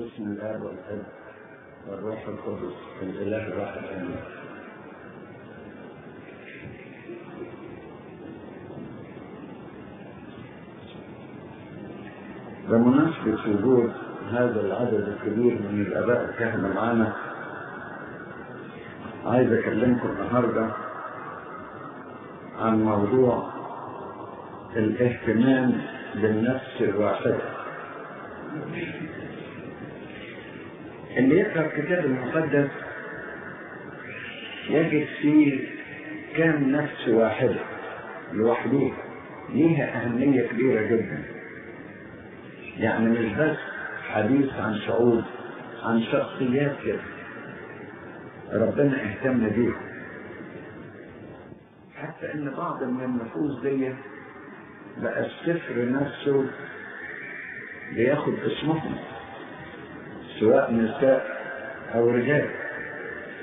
باسم الاب والابن والروح القدس الاله الواحد امين بمناسبة وجود هذا العدد الكبير من الآباء الكهنة معانا عايز أكلمكم النهاردة عن موضوع الاهتمام بالنفس الواحدة اللي يقرأ الكتاب المقدس يجد فيه كم نفس واحدة لوحدها ليها أهمية كبيرة جدا يعني مش بس حديث عن شعوب عن شخصيات كده ربنا اهتم بيها حتى ان بعض من النفوس دي بقى السفر نفسه بياخد اسمهم سواء نساء او رجال